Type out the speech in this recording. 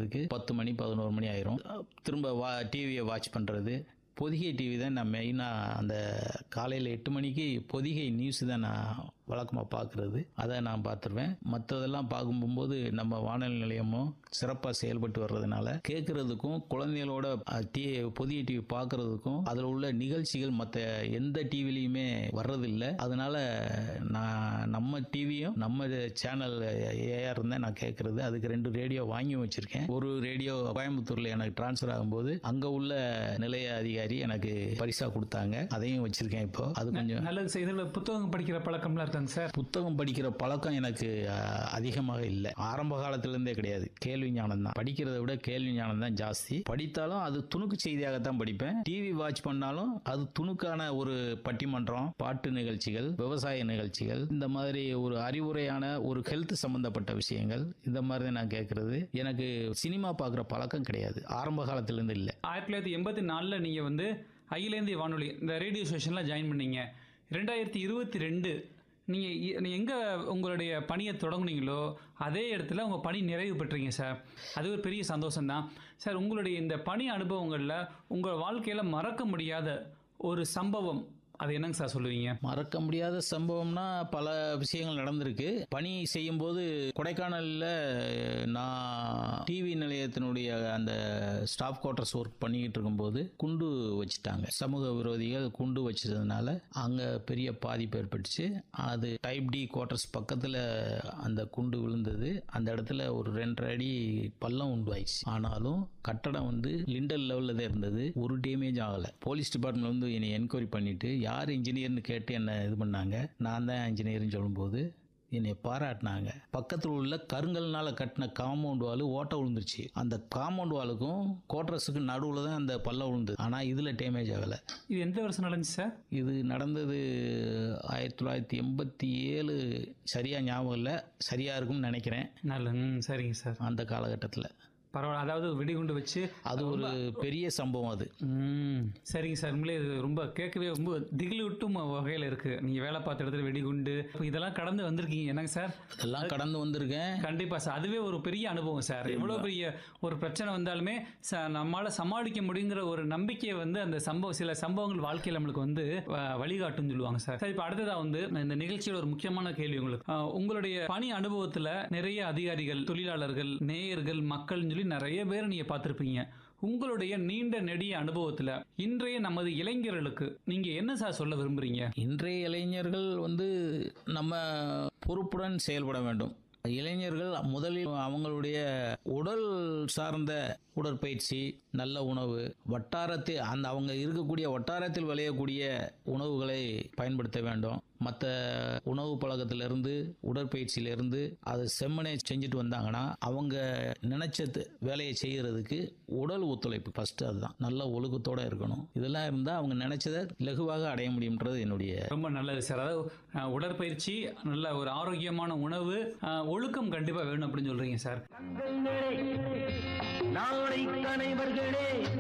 படுக்கிறதுக்கு பத்து மணி பதினோரு மணி ஆயிரும் திரும்ப வா டிவியை வாட்ச் பண்ணுறது பொதிகை டிவி தான் நான் மெயினாக அந்த காலையில் எட்டு மணிக்கு பொதிகை நியூஸ் தான் நான் வழக்கமாக பார்க்குறது அதை நான் பார்த்துருவேன் மற்றதெல்லாம் பார்க்கும்போது நம்ம வானொலி நிலையமும் சிறப்பாக செயல்பட்டு வர்றதுனால கேட்குறதுக்கும் குழந்தைகளோட அஹ், டி பொதிகை டிவி பார்க்குறதுக்கும் அதில் உள்ள நிகழ்ச்சிகள் மற்ற எந்த டிவிலையுமே வர்றதில்லை அதனால நான் நம்ம டிவியும் நம்ம சேனல் ஏஆர் தான் நான் கேட்குறது அதுக்கு ரெண்டு ரேடியோ வாங்கி வச்சுருக்கேன் ஒரு ரேடியோ கோயம்புத்தூரில் எனக்கு ட்ரான்ஸ்ஃபர் ஆகும்போது அங்கே உள்ள நிலைய அதிகாரி எனக்கு பரிசாக கொடுத்தாங்க அதையும் வச்சுருக்கேன் இப்போ அது கொஞ்சம் நல்லது சார் இதில் புத்தகம் படிக்கிற பழக்கம்லாம் இருக்காங்க சார் புத்தகம் படிக்கிற பழக்கம் எனக்கு அஹ், அதிகமாக இல்லை ஆரம்ப காலத்திலிருந்தே கிடையாது கேள்வி ஞானம் தான் படிக்கிறத விட கேள்வி ஞானம் தான் ஜாஸ்தி படித்தாலும் அது துணுக்கு செய்தியாகத்தான் படிப்பேன் டிவி வாட்ச் பண்ணாலும் அது துணுக்கான ஒரு பட்டிமன்றம் பாட்டு நிகழ்ச்சிகள் விவசாய நிகழ்ச்சிகள் இந்த மாதிரி ஒரு அறிவுரையான ஒரு ஹெல்த் சம்பந்தப்பட்ட விஷயங்கள் இந்த மாதிரி தான் நான் கேட்கறது எனக்கு சினிமா பார்க்குற பழக்கம் கிடையாது ஆரம்ப காலத்திலிருந்து இல்லை ஆயிரத்தி தொள்ளாயிரத்தி எண்பத்தி நாலில் நீங்கள் வந்து அகில இந்திய வானொலி இந்த ரேடியோ ஸ்டேஷனில் ஜாயின் பண்ணீங்க ரெண்டாயிரத்தி இருபத்தி ரெண்டு நீங்கள் எங்கே உங்களுடைய பணியை தொடங்குனீங்களோ அதே இடத்துல உங்கள் பணி நிறைவு பெற்றீங்க சார் அது ஒரு பெரிய சந்தோஷம்தான் சார் உங்களுடைய இந்த பணி அனுபவங்களில் உங்கள் வாழ்க்கையில் மறக்க முடியாத ஒரு சம்பவம் அது என்னங்க சார் சொல்லுவீங்க மறக்க முடியாத சம்பவம்னா பல விஷயங்கள் நடந்திருக்கு பணி செய்யும்போது கொடைக்கானலில் நான் டிவி நிலையத்தினுடைய அந்த ஸ்டாஃப் குவார்ட்டர்ஸ் ஒர்க் பண்ணிக்கிட்டு இருக்கும்போது குண்டு வச்சுட்டாங்க சமூக விரோதிகள் குண்டு வச்சதுனால அங்கே பெரிய பாதிப்பு ஏற்பட்டுச்சு அது டைப் டி குவார்ட்டர்ஸ் பக்கத்தில் அந்த குண்டு விழுந்தது அந்த இடத்துல ஒரு ரெண்டரை அடி பள்ளம் உண்டாயிடுச்சு ஆனாலும் கட்டடம் வந்து லிண்டல் லெவலில் தான் இருந்தது ஒரு டேமேஜ் ஆகலை போலீஸ் டிபார்ட்மெண்ட் வந்து என்னை என்கொயரி பண்ணிட்டு யார் இன்ஜினியர்னு கேட்டு என்ன இது பண்ணாங்க நான் தான் இன்ஜினியர்னு சொல்லும்போது என்னை பாராட்டினாங்க பக்கத்தில் உள்ள கருங்கல்னால கட்டின காம்பவுண்ட் வால் ஓட்டை விழுந்துருச்சு அந்த காம்பவுண்ட் வாலுக்கும் கோட்ரஸுக்கு நடுவில் தான் அந்த பள்ளம் விழுந்தது ஆனால் இதில் டேமேஜ் ஆகலை இது எந்த வருஷம் நடந்துச்சு சார் இது நடந்தது ஆயிரத்தி தொள்ளாயிரத்தி எண்பத்தி ஏழு சரியாக ஞாபகம் இல்லை சரியாக இருக்கும்னு நினைக்கிறேன் நல்ல ம் சரிங்க சார் அந்த காலகட்டத்தில் பரவாயில்ல அதாவது வெடிகுண்டு வச்சு அது ஒரு பெரிய சம்பவம் அது ம் சரிங்க சார் உண்மையிலே இது ரொம்ப கேட்கவே ரொம்ப திகில் விட்டும் வகையில் இருக்குது நீங்கள் வேலை பார்த்த இடத்துல வெடிகுண்டு இதெல்லாம் கடந்து வந்திருக்கீங்க என்னங்க சார் எல்லாம் கடந்து வந்திருக்கேன் கண்டிப்பாக சார் அதுவே ஒரு பெரிய அனுபவம் சார் எவ்வளோ பெரிய ஒரு பிரச்சனை வந்தாலுமே ச நம்மளால் சமாளிக்க முடியுங்கிற ஒரு நம்பிக்கையை வந்து அந்த சம்பவம் சில சம்பவங்கள் வாழ்க்கையில் நம்மளுக்கு வந்து வ- வழிகாட்டும்னு சொல்லுவாங்க சார் சார் இப்போ அடுத்ததாக வந்து இந்த நிகழ்ச்சியோட ஒரு முக்கியமான கேள்வி உங்களுக்கு அஹ், உங்களுடைய பணி அனுபவத்தில் நிறைய அதிகாரிகள் தொழிலாளர்கள் நேயர்கள் மக்கள்னு சொல்லி நிறைய பேர் நீங்கள் பார்த்துருப்பீங்க உங்களுடைய நீண்ட நெடிய அனுபவத்தில் இன்றைய நமது இளைஞர்களுக்கு நீங்கள் என்ன சார் சொல்ல விரும்புறீங்க இன்றைய இளைஞர்கள் வந்து நம்ம பொறுப்புடன் செயல்பட வேண்டும் இளைஞர்கள் முதலில் அவங்களுடைய உடல் சார்ந்த உடற்பயிற்சி நல்ல உணவு வட்டாரத்தில் அந்த அவங்க இருக்கக்கூடிய வட்டாரத்தில் விளையக்கூடிய உணவுகளை பயன்படுத்த வேண்டும் மற்ற உணவு பழக்கத்திலிருந்து உடற்பயிற்சியிலிருந்து அது செம்மனே செஞ்சுட்டு வந்தாங்கன்னா அவங்க நினைச்ச வேலையை செய்யறதுக்கு உடல் ஒத்துழைப்பு ஃபர்ஸ்ட் அதுதான் நல்ல ஒழுக்கத்தோட இருக்கணும் இதெல்லாம் இருந்தால் அவங்க நினைச்சதை லகுவாக அடைய முடியும்ன்றது என்னுடைய ரொம்ப நல்லது சார் அதாவது அஹ், உடற்பயிற்சி நல்ல ஒரு ஆரோக்கியமான உணவு அஹ், ஒழுக்கம் கண்டிப்பாக வேணும் அப்படின்னு சொல்றீங்க சார் நாளை தலைவர்களே